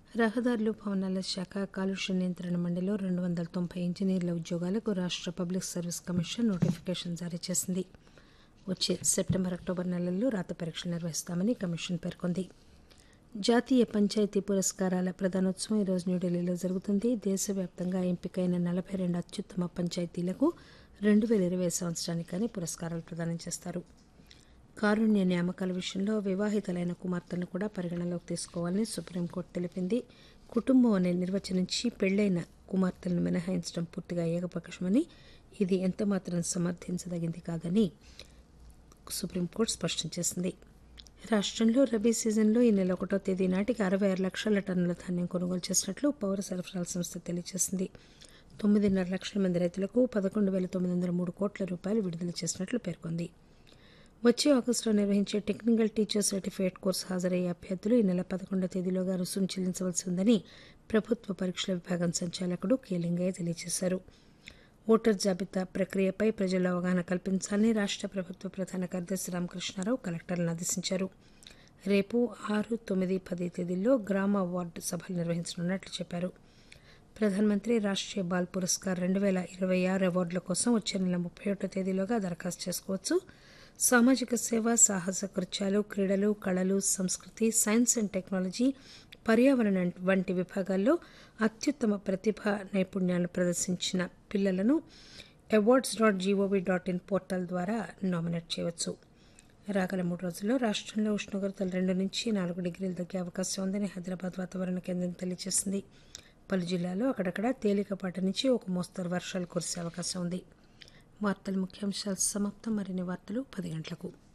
రహదారులు భవనాల శాఖ కాలుష్య నియంత్రణ మండలిలో రెండు వందల తొంభై ఇంజనీర్ల ఉద్యోగాలకు రాష్ట్ర పబ్లిక్ సర్వీస్ కమిషన్ నోటిఫికేషన్ జారీ చేసింది వచ్చే సెప్టెంబర్ అక్టోబర్ నెలల్లో రాత పరీక్షలు నిర్వహిస్తామని కమిషన్ పేర్కొంది జాతీయ పంచాయతీ పురస్కారాల ప్రధానోత్సవం ఈరోజు న్యూఢిల్లీలో జరుగుతుంది దేశవ్యాప్తంగా ఎంపికైన నలభై రెండు అత్యుత్తమ పంచాయతీలకు రెండు వేల ఇరవై సంవత్సరానికి కానీ పురస్కారాలు ప్రదానం చేస్తారు కారుణ్య నియామకాల విషయంలో వివాహితులైన కుమార్తెలను కూడా పరిగణలోకి తీసుకోవాలని సుప్రీంకోర్టు తెలిపింది కుటుంబం అనే నిర్వచనించి పెళ్లైన కుమార్తెలను మినహాయించడం పూర్తిగా ఏకపక్షమని ఇది ఎంతమాత్రం సమర్థించదగింది కాదని సుప్రీంకోర్టు స్పష్టం చేసింది రాష్ట్రంలో రబీ సీజన్లో ఈ నెల ఒకటో తేదీ నాటికి అరవై ఆరు లక్షల టన్నుల ధాన్యం కొనుగోలు చేసినట్లు పౌర సరఫరాల సంస్థ తెలియజేసింది తొమ్మిదిన్నర లక్షల మంది రైతులకు పదకొండు వేల తొమ్మిది వందల మూడు కోట్ల రూపాయలు విడుదల చేసినట్లు పేర్కొంది వచ్చే ఆగస్టులో నిర్వహించే టెక్నికల్ టీచర్ సర్టిఫికేట్ కోర్సు హాజరయ్యే అభ్యర్థులు ఈ నెల పదకొండో తేదీలోగా రుసుము చెల్లించవలసి ఉందని ప్రభుత్వ పరీక్షల విభాగం సంచాలకుడు కె లింగయ్య తెలియజేశారు ఓటర్ జాబితా ప్రక్రియపై ప్రజల్లో అవగాహన కల్పించాలని రాష్ట్ర ప్రభుత్వ ప్రధాన కార్యదర్శి రామకృష్ణారావు కలెక్టర్లను ఆదేశించారు రేపు ఆరు తొమ్మిది పది తేదీల్లో గ్రామ వార్డు సభలు నిర్వహించనున్నట్లు చెప్పారు ప్రధానమంత్రి రాష్ట్రీయ బాల్ పురస్కార్ రెండు వేల ఇరవై ఆరు అవార్డుల కోసం వచ్చే నెల ముప్పై ఒకటో తేదీలోగా దరఖాస్తు చేసుకోవచ్చు సామాజిక సేవ సాహస కృత్యాలు క్రీడలు కళలు సంస్కృతి సైన్స్ అండ్ టెక్నాలజీ పర్యావరణం వంటి విభాగాల్లో అత్యుత్తమ ప్రతిభ నైపుణ్యాలను ప్రదర్శించిన పిల్లలను awards dot G O V dot in portal ద్వారా నామినేట్ చేయవచ్చు రాగల మూడు రోజుల్లో రాష్ట్రంలో ఉష్ణోగ్రతలు రెండు నుంచి నాలుగు డిగ్రీలు తగ్గే అవకాశం ఉందని హైదరాబాద్ వాతావరణ కేంద్రం తెలియజేసింది పలు జిల్లాల్లో అక్కడక్కడ తేలికపాటి నుంచి ఒక మోస్తరు వర్షాలు కురిసే అవకాశం ఉంది వార్తల ముఖ్యాంశాలు సమాప్తం మరిన్ని వార్తలు పది గంటలకు